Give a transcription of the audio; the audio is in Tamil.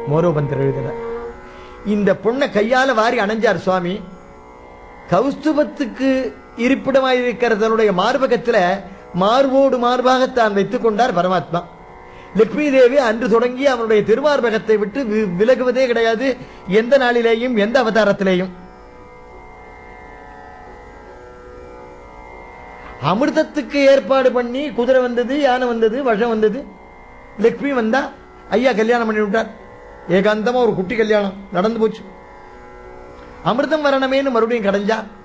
மோரோபந்தர் எழுதுறார் இந்த பொண்ணை கையால வாரி அணைஞ்சார் சுவாமி கௌஸ்துபத்துக்கு இருப்பிடமாயிருக்கிற தன்னுடைய மார்பகத்துல மார்போடு மார்பாக தான் வைத்துக் கொண்டார் பரமாத்மா லட்சுமி தேவி அன்று தொடங்கி அவனுடைய திருமார்பகத்தை விட்டு வி- விலகுவதே கிடையாது எந்த நாளிலேயும் எந்த அவதாரத்திலேயும் அமிர்தத்துக்கு ஏற்பாடு பண்ணி குதிரை வந்தது யானை வந்தது விஷம் வந்தது லட்சுமி வந்தா ஐயா கல்யாணம் பண்ணி விட்டார் ஏகாந்தமா ஒரு குட்டி கல்யாணம் நடந்து போச்சு அமிர்தம் வரணுமேன்னு மறுபடியும் கடைஞ்சா